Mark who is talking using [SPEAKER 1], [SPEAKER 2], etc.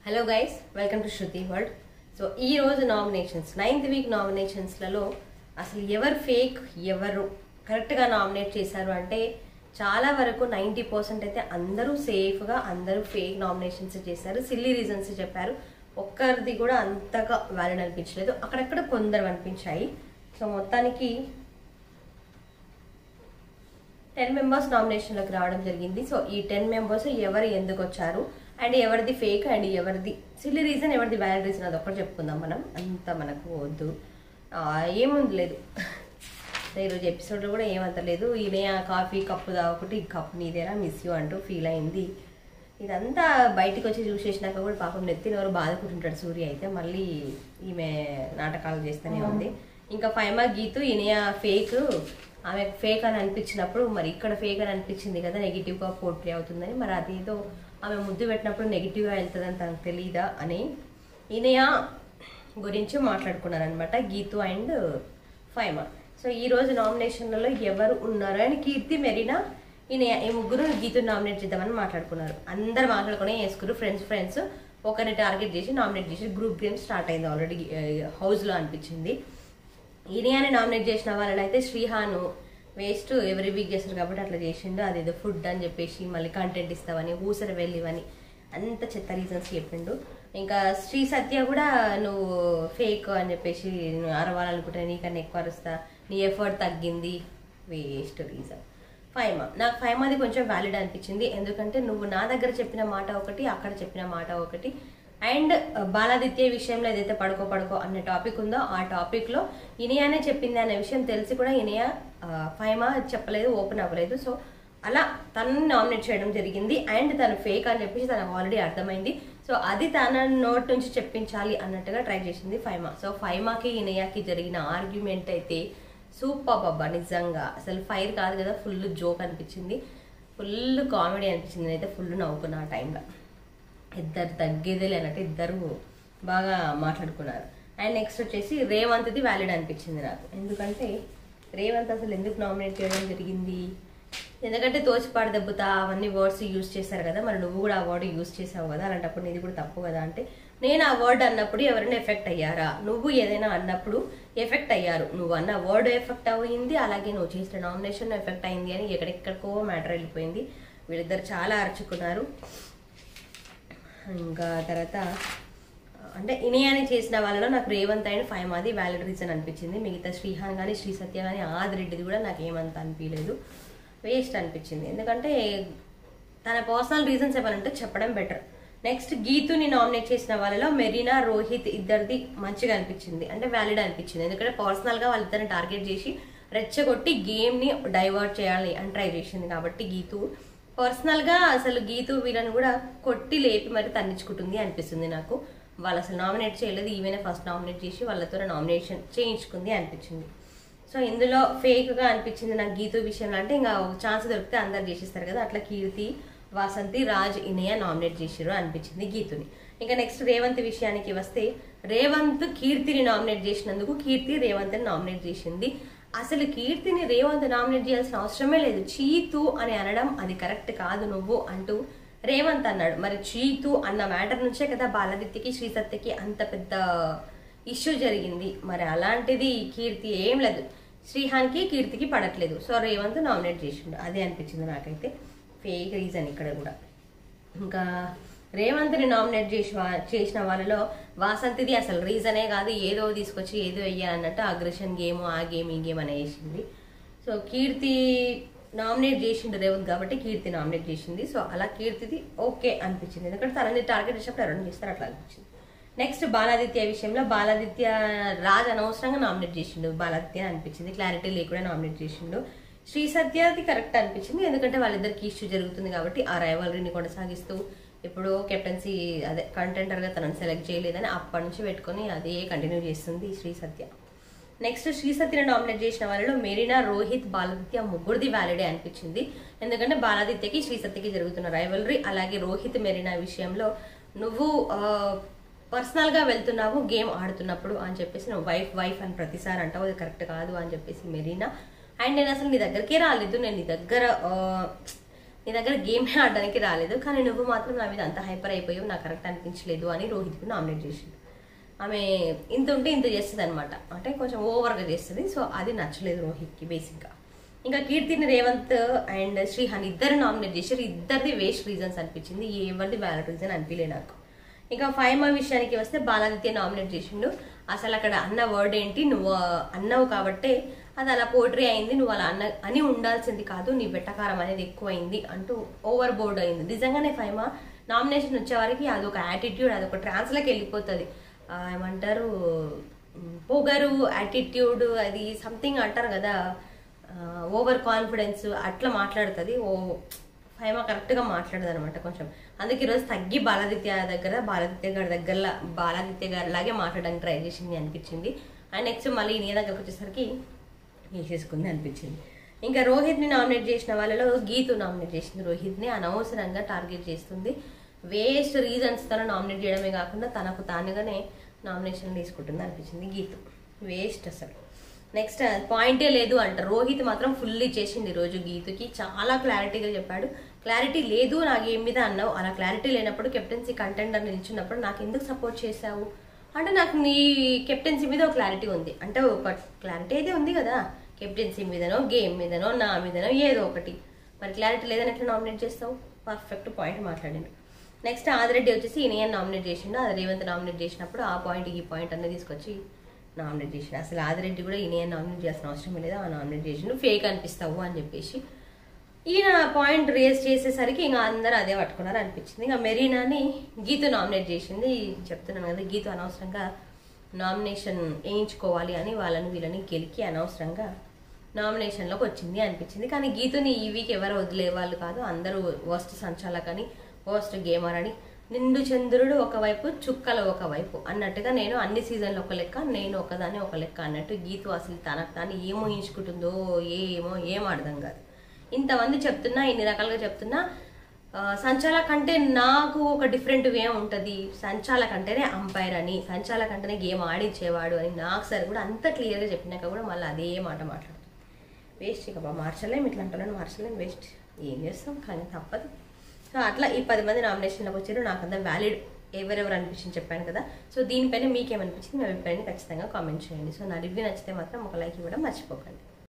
[SPEAKER 1] hello guys welcome to Shruti world so ఈ రోజు nominations ninth week నామినేషన్స్లలో అసలు ఎవరు ఫేక్ ఎవరు కరెక్ట్గా నామినేట్ చేశారు అంటే చాలా వరకు నైంటీ పర్సెంట్ అయితే అందరూ సేఫ్గా అందరూ ఫేక్ నామినేషన్స్ చేశారు సిల్లీ రీజన్స్ చెప్పారు ఒక్కరిది కూడా అంతగా వ్యాలిడ్ అనిపించలేదు అక్కడక్కడ కొందరు అనిపించాయి సో మొత్తానికి టెన్ మెంబర్స్ నామినేషన్లోకి రావడం జరిగింది సో ఈ టెన్ మెంబర్స్ ఎవరు ఎందుకు వచ్చారు అండ్ ఎవరిది ఫేక్ అండ్ ఎవరిది సిల్లీ రీజన్ ఎవరిది వ్యాలిడ్ రీజన్ అది ఒక్కటి చెప్పుకుందాం మనం అంత మనకు వద్దు ఆ, ఏముంది లేదు ఈరోజు ఎపిసోడ్లో కూడా ఏమంత లేదు ఈయన కాఫీ కప్పు దా ఒకటి ఈ కప్పు నీదేనా మిస్ యూ అంటూ ఫీల్ అయింది ఇదంతా బయటికి వచ్చి చూసేసినాక కూడా పాపం నెత్తిన ఎవరు బాధకుంటుంటాడు సూర్య అయితే మళ్ళీ ఈమె నాటకాలు చేస్తూనే ఉంది ఇంకా ఫైమా గీతు ఈయన ఫేక్ ఆమె ఫేక్ అని అనిపించినప్పుడు మరి ఇక్కడ ఫేక్ అని అనిపించింది కదా నెగిటివ్గా పోర్ట్రీ అవుతుందని మరి అదేదో ఆమె ముద్దు పెట్టినప్పుడు నెగిటివ్గా వెళ్తుందని తనకు తెలియదా అని ఈయనయ గురించి మాట్లాడుకున్నారనమాట గీతు అండ్ ఫైమా సో ఈ రోజు నామినేషన్లలో ఎవరు ఉన్నారు అని కీర్తి మెరీనా ఈయన ఈ ముగ్గురు గీతు నామినేట్ చేద్దామని మాట్లాడుకున్నారు అందరు మాట్లాడుకునే వేసుకున్నారు ఫ్రెండ్స్ ఫ్రెండ్స్ ఒకరిని టార్గెట్ చేసి నామినేట్ చేసి గ్రూప్ గేమ్ స్టార్ట్ అయింది ఆల్రెడీ హౌస్లో అనిపించింది ఈయన నామినేట్ చేసిన వాళ్ళని అయితే శ్రీహాను వేస్ట్ ఎవరి వీక్ చేస్తారు కాబట్టి అట్లా చేసిండు అదేదో ఫుడ్ అని చెప్పేసి మళ్ళీ కంటెంట్ ఇస్తావని ఊసర వెళ్ళివని అంత చెత్త రీజన్స్ చెప్పిండు ఇంకా శ్రీ సత్య కూడా నువ్వు ఫేక్ అని చెప్పేసి నువ్వు అరవాలనుకుంటే నీకన్నా ఎక్కువ అరుస్తా నీ ఎఫర్ట్ తగ్గింది వేస్ట్ రీజన్ ఫైమా నాకు ఫైమాది కొంచెం వ్యాలిడ్ అనిపించింది ఎందుకంటే నువ్వు నా దగ్గర చెప్పిన మాట ఒకటి అక్కడ చెప్పిన మాట ఒకటి అండ్ బాలాదిత్య విషయంలో ఏదైతే పడుకో పడుకో అనే టాపిక్ ఉందో ఆ టాపిక్లో ఇనియానే చెప్పింది అనే విషయం తెలిసి కూడా ఇనియ ఫైమా చెప్పలేదు ఓపెన్ అవ్వలేదు సో అలా తనని నామినేట్ చేయడం జరిగింది అండ్ తను ఫేక్ అని చెప్పేసి తనకు ఆల్రెడీ అర్థమైంది సో అది తన నోట్ నుంచి చెప్పించాలి అన్నట్టుగా ట్రై చేసింది ఫైమా సో ఫైమాకి ఇనయాకి జరిగిన ఆర్గ్యుమెంట్ అయితే సూపర్ బాబా నిజంగా అసలు ఫైర్ కాదు కదా ఫుల్ జోక్ అనిపించింది ఫుల్ కామెడీ అనిపించింది అయితే ఫుల్ నవ్వుకున్నా ఆ టైంలో ఇద్దరు తగ్గేదే లేనట్టు ఇద్దరు బాగా మాట్లాడుకున్నారు అండ్ నెక్స్ట్ వచ్చేసి రేవంత్ది వ్యాలిడ్ అనిపించింది నాకు ఎందుకంటే రేవంత్ అసలు ఎందుకు నామినేట్ చేయడం జరిగింది ఎందుకంటే తోచిపాడు దెబ్బతా అవన్నీ వర్డ్స్ యూజ్ చేశారు కదా మరి నువ్వు కూడా ఆ వర్డ్ యూజ్ చేసావు కదా అలాంటప్పుడు నీది కూడా తప్పు కదా అంటే నేను ఆ వర్డ్ అన్నప్పుడు ఎవరైనా ఎఫెక్ట్ అయ్యారా నువ్వు ఏదైనా అన్నప్పుడు ఎఫెక్ట్ అయ్యారు నువ్వు అన్న వర్డ్ ఎఫెక్ట్ అయింది అలాగే నువ్వు చేసిన నామినేషన్ ఎఫెక్ట్ అయింది అని ఎక్కడెక్కడికో మ్యాటర్ వెళ్ళిపోయింది వీళ్ళిద్దరు చాలా అరుచుకున్నారు ఇంకా తర్వాత అంటే ఇనియాని చేసిన వాళ్ళలో నాకు రేవంత్ అండ్ ఫైవ్ మాది వ్యాలిడ్ రీజన్ అనిపించింది మిగతా శ్రీహాన్ కానీ శ్రీ సత్య కానీ ఆదిరెడ్డిది కూడా నాకు ఏమంత అనిపించలేదు వేస్ట్ అనిపించింది ఎందుకంటే తన పర్సనల్ రీజన్స్ ఏమనంటే చెప్పడం బెటర్ నెక్స్ట్ గీతుని నామినేట్ చేసిన వాళ్ళలో మెరీనా రోహిత్ ఇద్దరిది మంచిగా అనిపించింది అంటే వ్యాలిడ్ అనిపించింది ఎందుకంటే పర్సనల్గా వాళ్ళిద్దరిని టార్గెట్ చేసి రెచ్చగొట్టి గేమ్ని డైవర్ట్ చేయాలి అని ట్రై చేసింది కాబట్టి గీతు పర్సనల్గా అసలు గీతు వీళ్ళని కూడా కొట్టి లేపి మరి తన్నించుకుంటుంది అనిపిస్తుంది నాకు వాళ్ళు అసలు నామినేట్ చేయలేదు ఈమెనే ఫస్ట్ నామినేట్ చేసి వాళ్ళతో నామినేషన్ చేయించుకుంది అనిపించింది సో ఇందులో ఫేక్గా అనిపించింది నాకు గీతు విషయంలో అంటే ఇంకా ఒక ఛాన్స్ దొరికితే అందరు చేసేస్తారు కదా అట్లా కీర్తి వాసంతి రాజ్ ఇనయ నామినేట్ చేసారు అనిపించింది గీతుని ఇంకా నెక్స్ట్ రేవంత్ విషయానికి వస్తే రేవంత్ కీర్తిని నామినేట్ చేసినందుకు కీర్తి రేవంత్ని నామినేట్ చేసింది అసలు కీర్తిని రేవంత్ నామినేట్ చేయాల్సిన అవసరమే లేదు చీతు అని అనడం అది కరెక్ట్ కాదు నువ్వు అంటూ రేవంత్ అన్నాడు మరి చీతు అన్న మ్యాటర్ నుంచే కదా బాలదిత్యకి శ్రీసత్యకి అంత పెద్ద ఇష్యూ జరిగింది మరి అలాంటిది కీర్తి ఏం లేదు శ్రీహాన్కి కీర్తికి పడట్లేదు సో రేవంత్ నామినేట్ చేసిండు అదే అనిపించింది నాకైతే ఫేక్ రీజన్ ఇక్కడ కూడా ఇంకా రేవంత్ని నామినేట్ చేసి వా- చేసిన వాళ్ళలో వాసంతిది అసలు రీజనే కాదు ఏదో తీసుకొచ్చి ఏదో వెయ్యాలన్నట్టు అగ్రెషన్ గేమ్ ఆ గేమ్ ఈ గేమ్ అని వేసింది సో కీర్తి నామినేట్ చేసిండు రేవంత్ కాబట్టి కీర్తి నామినేట్ చేసింది సో అలా కీర్తిది ఓకే అనిపించింది ఎందుకంటే తనని టార్గెట్ చేసినప్పుడు ఎవరైనా చేస్తారు అట్లా అనిపించింది నెక్స్ట్ బాలాదిత్య విషయంలో బాలాదిత్య రాజ్ అనవసరంగా నామినేట్ చేసిండు బాలాదిత్య అని అనిపించింది క్లారిటీ లేకుండా నామినేట్ చేసిండు శ్రీ సత్యది కరెక్ట్ అనిపించింది ఎందుకంటే వాళ్ళిద్దరికి ఇష్యూ జరుగుతుంది కాబట్టి ఆ రైవలరీని కొనసాగిస్తూ ఇప్పుడు కెప్టెన్సీ అదే కంటెంటర్గా తనను సెలెక్ట్ చేయలేదని అప్పటి నుంచి పెట్టుకొని అదే కంటిన్యూ చేస్తుంది శ్రీ సత్య నెక్స్ట్ శ్రీ సత్యని నామినేట్ చేసిన వాళ్ళలో మెరీనా రోహిత్ బాలాదిత్య ముగ్గురిది వ్యాలిడే అనిపించింది ఎందుకంటే బాలాదిత్యకి శ్రీ సత్యకి జరుగుతున్న రైవలరీ అలాగే రోహిత్ మెరీనా విషయంలో నువ్వు పర్సనల్ గా వెళ్తున్నావు గేమ్ ఆడుతున్నప్పుడు అని చెప్పేసి నువ్వు వైఫ్ వైఫ్ అని ప్రతిసారి అంటావు అది కరెక్ట్ కాదు అని చెప్పేసి మెరీనా అండ్ నేను అసలు నీ దగ్గరికే రాలేదు నేను నీ దగ్గర ఆ, నీ దగ్గర గేమ్ ఆడడానికి రాలేదు కానీ నువ్వు మాత్రం నా మీద అంత హైపర్ అయిపోయావు నాకు కరెక్ట్ అనిపించలేదు అని రోహిత్కి నామినేట్ చేసింది ఆమె ఇంత ఉంటే ఇంత చేస్తుంది అనమాట అంటే కొంచెం ఓవర్గా చేస్తుంది సో అది నచ్చలేదు రోహిత్కి బేసిక్గా ఇంకా కీర్తిని రేవంత్ అండ్ శ్రీహాన్ ఇద్దరు నామినేట్ చేశారు ఇద్దరిది వేస్ట్ రీజన్స్ అనిపించింది ఎవరిది వ్యాలిడ్ రీజన్ అనిపించలే నాకు ఇంకా ఫైమా విషయానికి వస్తే బాలాదిత్య నామినేట్ చేసిండు అసలు అక్కడ అన్న వర్డ్ ఏంటి నువ్వు అన్నావు కాబట్టే అది అలా పోట్రీ అయింది నువ్వు అలా అన్న అని ఉండాల్సింది కాదు నీ వెట్టకారం అనేది ఎక్కువైంది అంటూ ఓవర్ బోర్డ్ అయింది నిజంగానే ఫైమా నామినేషన్ వచ్చే వరకు అదొక యాటిట్యూడ్ అదొక ట్రాన్స్లోకి వెళ్ళిపోతుంది ఆ, ఏమంటారు ఉమ్, పొగరు యాటిట్యూడ్ అది సంథింగ్ అంటారు కదా ఓవర్ కాన్ఫిడెన్స్ అట్లా మాట్లాడుతుంది ఓ ఫైమా కరెక్ట్గా మాట్లాడదు అనమాట కొంచెం అందుకే ఈరోజు తగ్గి బాలాదిత్య దగ్గర బాలాదిత్య గారి దగ్గర బాలాదిత్య గారి లాగే మాట్లాడడానికి ట్రై చేసింది అనిపించింది అండ్ నెక్స్ట్ మళ్ళీ నీ దగ్గరకు వచ్చేసరికి వేసేసుకుంది అనిపించింది ఇంకా రోహిత్ని నామినేట్ చేసిన వాళ్ళలో గీతు నామినేట్ చేసింది రోహిత్ని అనవసరంగా టార్గెట్ చేస్తుంది వేస్ట్ రీజన్స్ తను నామినేట్ చేయడమే కాకుండా తనకు తానుగానే నామినేషన్ తీసుకుంటుంది అనిపించింది గీతు వేస్ట్ అసలు నెక్స్ట్ పాయింటే లేదు అంట రోహిత్ మాత్రం ఫుల్ ఇచ్చేసింది ఈ రోజు గీతుకి చాలా క్లారిటీగా చెప్పాడు క్లారిటీ లేదు నా గేమ్ మీద అన్నావు అలా క్లారిటీ లేనప్పుడు కెప్టెన్సీ కంటెండర్ నిల్చున్నప్పుడు నాకు ఎందుకు సపోర్ట్ చేశావు అంటే నాకు నీ కెప్టెన్సీ మీద ఒక క్లారిటీ ఉంది అంటే ఒక క్లారిటీ అయితే ఉంది కదా కెప్టెన్సీ మీదనో గేమ్ మీదనో నా మీదనో ఏదో ఒకటి మరి క్లారిటీ లేదని ఎట్లా నామినేట్ చేస్తావు పర్ఫెక్ట్ పాయింట్ మాట్లాడిండు నెక్స్ట్ ఆదిరెడ్డి వచ్చేసి ఈయన నామినేట్ చేసిండు అది రేవంత్ నామినేట్ చేసినప్పుడు ఆ పాయింట్ ఈ పాయింట్ అన్నీ తీసుకొచ్చి నామినేట్ చేసిండు అసలు ఆదిరెడ్డి కూడా ఈయన నామినేట్ చేయాల్సిన అవసరం లేదు ఆ నామినేట్ చేసిండు ఫేక్ అనిపిస్తావు అని చెప్పేసి ఈయన పాయింట్ రేస్ చేసేసరికి ఇంకా అందరూ అదే పట్టుకున్నారు అనిపించింది ఇంకా మెరీనాని గీతు నామినేట్ చేసింది చెప్తున్నాను కదా గీతు అనవసరంగా నామినేషన్ వేయించుకోవాలి అని వాళ్ళని వీళ్ళని గెలికి అనవసరంగా నామినేషన్లోకి వచ్చింది అనిపించింది కానీ గీతుని ఈ వీక్ ఎవరు వదిలే వాళ్ళు కాదు అందరూ వర్స్ట్ సంచాలకని వర్స్ట్ గేమర్ అని నిండు చంద్రుడు ఒకవైపు చుక్కలు ఒకవైపు అన్నట్టుగా నేను అన్ని సీజన్లు ఒక లెక్క నేను ఒకదాన్ని ఒక లెక్క అన్నట్టు గీతు అసలు తనకు తాను ఏం ఊహించుకుంటుందో ఏమో ఏం అర్థం కాదు ఇంతమంది చెప్తున్నా ఇన్ని రకాలుగా చెప్తున్నా ఆ, సంచాలక్ అంటే నాకు ఒక డిఫరెంట్ వే ఉంటుంది సంచాలక్ అంటేనే అంపైర్ అని సంచాలక్ అంటేనే గేమ్ ఆడించేవాడు అని నాకు సరే కూడా అంత క్లియర్గా చెప్పినాక కూడా మళ్ళీ అదే మాట మాట్లాడుతుంది వేస్ట్ ఇక బా మార్చలేం ఇట్లా అంటున్నాను మార్చలేం వేస్ట్ ఏం చేస్తాం కానీ తప్పదు సో అట్లా ఈ పది మంది నామినేషన్లోకి వచ్చారు నాకు అంతా వ్యాలిడ్ ఎవరెవరు అనిపించింది చెప్పాను కదా సో దీనిపైన మీకేమనిపించింది మీ అభిప్రాయాన్ని ఖచ్చితంగా కామెంట్ చేయండి సో నా రివ్యూ నచ్చితే మాత్రం ఒక లైక్ ఇవ్వడం మర్చిపోకండి